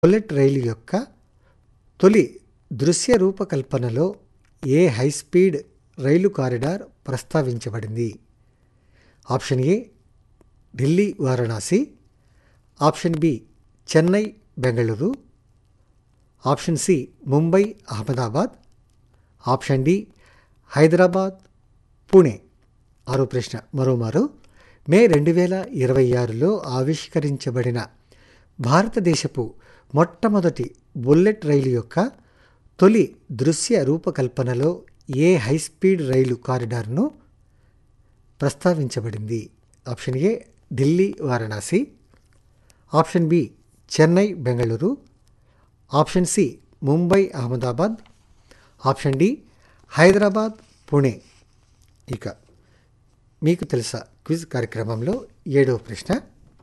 bullet రైలు యొక్క తొలి దృశ్య రూపకల్పనలో ఏ హైస్పీడ్ రైలు కారిడార్ ప్రస్తావించబడింది option A Delhi Varanasi option B Chennai Bengaluru option C Mumbai Ahmedabad option D Hyderabad Pune ఆరో ప్రశ్న మరోమారు మే రెండు వేల ఇరవై ఆరులో ఆవిష్కరించబడిన భారతదేశపు మొట్టమొదటి బుల్లెట్ రైలు యొక్క తొలి దృశ్య రూపకల్పనలో ఏ హైస్పీడ్ రైలు కారిడార్ను ప్రస్తావించబడింది option A Delhi Varanasi option B Chennai Bengaluru option C Mumbai Ahmedabad option D Hyderabad Pune ఇక మీకు తెలుసా క్విజ్ కార్యక్రమంలో ఏడవ ప్రశ్న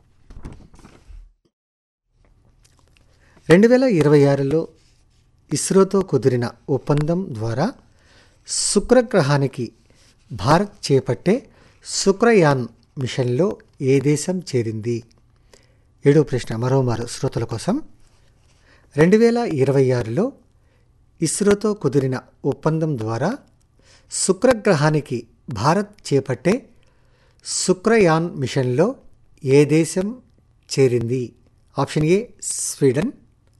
రెండు వేల ఇరవై ఆరులో ఇస్రోతో కుదిరిన ఒప్పందం ద్వారా శుక్రగ్రహానికి భారత్ చేపట్టే శుక్రయాన్ మిషన్లో ఏ దేశం చేరింది ఏడో ప్రశ్న మరోమారు శ్రోతల కోసం రెండు వేల ఇరవై ఆరులో ఇస్రోతో కుదిరిన ఒప్పందం ద్వారా శుక్రగ్రహానికి భారత్ చేపట్టే శుక్రయాన్ మిషన్లో ఏ దేశం చేరింది option A Sweden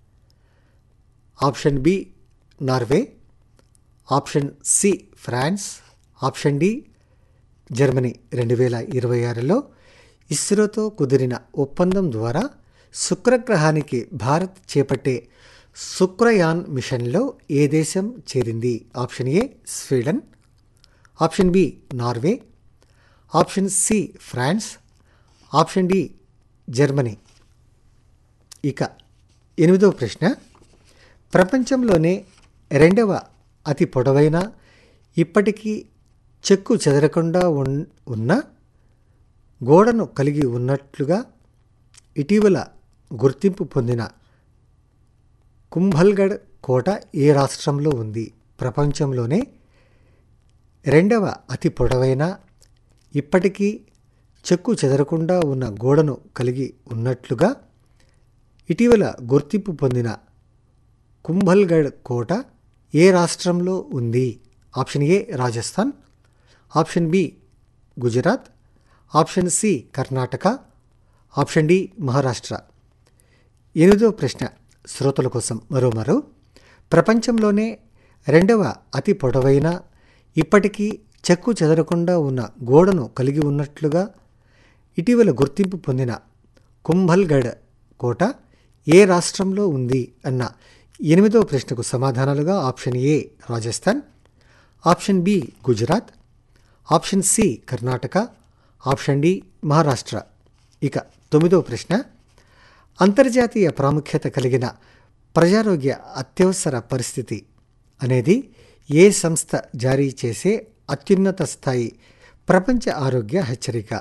option B Norway option C France option D Germany రెండు వేల ఇరవై ఆరులో ఇస్రోతో కుదిరిన ఒప్పందం ద్వారా శుక్రగ్రహానికి భారత్ చేపట్టే శుక్రయాన్ మిషన్లో ఏ దేశం చేరింది option A Sweden option B Norway option C France option D Germany ఇక ఎనిమిదవ ప్రశ్న ప్రపంచంలోనే రెండవ అతి పొడవైన ఇప్పటికీ చెక్కు చెదరకుండా ఉన్ ఉన్న గోడను కలిగి ఉన్నట్లుగా ఇటీవల గుర్తింపు పొందిన కుంభల్గఢ్ కోట ఏ రాష్ట్రంలో ఉంది ప్రపంచంలోనే రెండవ అతి పొడవైన ఇప్పటికీ చెక్కు చెదరకుండా ఉన్న గోడను కలిగి ఉన్నట్లుగా ఇటీవల గుర్తింపు పొందిన కుంభల్గఢ్ కోట ఏ రాష్ట్రంలో ఉంది option A Rajasthan option B Gujarat option C Karnataka option D Maharashtra ఎనిమిదో ప్రశ్న శ్రోతల కోసం మరోమారు ప్రపంచంలోనే రెండవ అతి పొడవైన ఇప్పటికీ చెక్కు చెదరకుండా ఉన్న గోడను కలిగి ఉన్నట్లుగా ఇటీవల గుర్తింపు పొందిన కుంభల్గఢ్ కోట ఏ రాష్ట్రంలో ఉంది అన్న ఎనిమిదవ ప్రశ్నకు సమాధానాలుగా option A Rajasthan option B Gujarat option C Karnataka option D Maharashtra ఇక తొమ్మిదవ ప్రశ్న అంతర్జాతీయ ప్రాముఖ్యత కలిగిన ప్రజారోగ్య అత్యవసర పరిస్థితి అనేది ఏ సంస్థ జారీ చేసే అత్యున్నత స్థాయి ప్రపంచ ఆరోగ్య హెచ్చరిక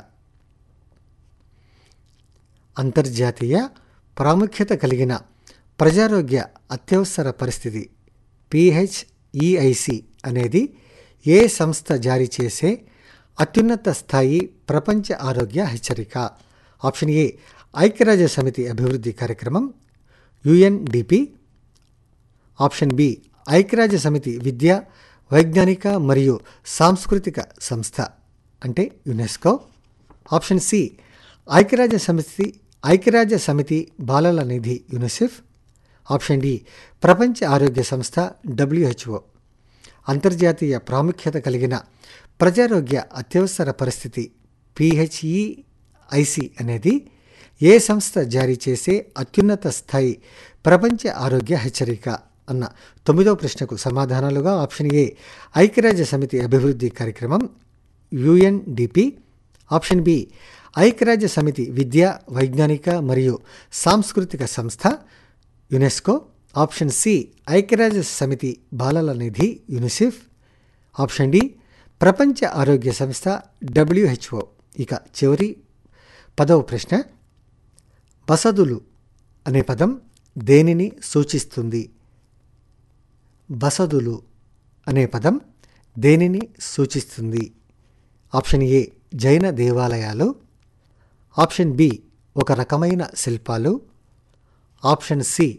అంతర్జాతీయ ప్రాముఖ్యత కలిగిన ప్రజారోగ్య అత్యవసర పరిస్థితి పిహెచ్ఈఐసి అనేది ఏ సంస్థ జారీ చేసే అత్యున్నత స్థాయి ప్రపంచ ఆరోగ్య హెచ్చరిక ఆప్షన్ ఏ ఐక్యరాజ్య సమితి అభివృద్ధి కార్యక్రమం యుఎన్డిపి ఆప్షన్ బి ఐక్యరాజ్య సమితి విద్య వైజ్ఞానిక మరియు సాంస్కృతిక సంస్థ అంటే యునెస్కో ఆప్షన్ సి ఐక్యరాజ్య సమితి ఐక్యరాజ్య సమితి బాలల నిధి యునిసెఫ్ ఆప్షన్ డి ప్రపంచ ఆరోగ్య సంస్థ డబ్ల్యూహెచ్ఓ అంతర్జాతీయ ప్రాముఖ్యత కలిగిన ప్రజారోగ్య అత్యవసర పరిస్థితి పిహెచ్ఈఐసి అనేది ఏ సంస్థ జారీ చేసే అత్యున్నత స్థాయి ప్రపంచ ఆరోగ్య హెచ్చరిక అన్న తొమ్మిదవ ప్రశ్నకు సమాధానాలుగా ఆప్షన్ ఏ ఐక్యరాజ్య సమితి అభివృద్ధి కార్యక్రమం యుఎన్డిపి ఆప్షన్ బి ఐక్యరాజ్య సమితి విద్య వైజ్ఞానిక మరియు సాంస్కృతిక సంస్థ యునెస్కో ఆప్షన్ సి ఐక్యరాజ్య సమితి బాలల నిధి యునిసెఫ్ ఆప్షన్ డి ప్రపంచ ఆరోగ్య సంస్థ డబ్ల్యూహెచ్ఓ ఇక చివరి పదవ ప్రశ్న బసదులు అనే పదం దేనిని సూచిస్తుంది బసదులు అనే పదం దేనిని సూచిస్తుంది ఆప్షన్ ఏ జైన దేవాలయాలు ఆప్షన్ బి ఒక రకమైన శిల్పాలు ఆప్షన్ సి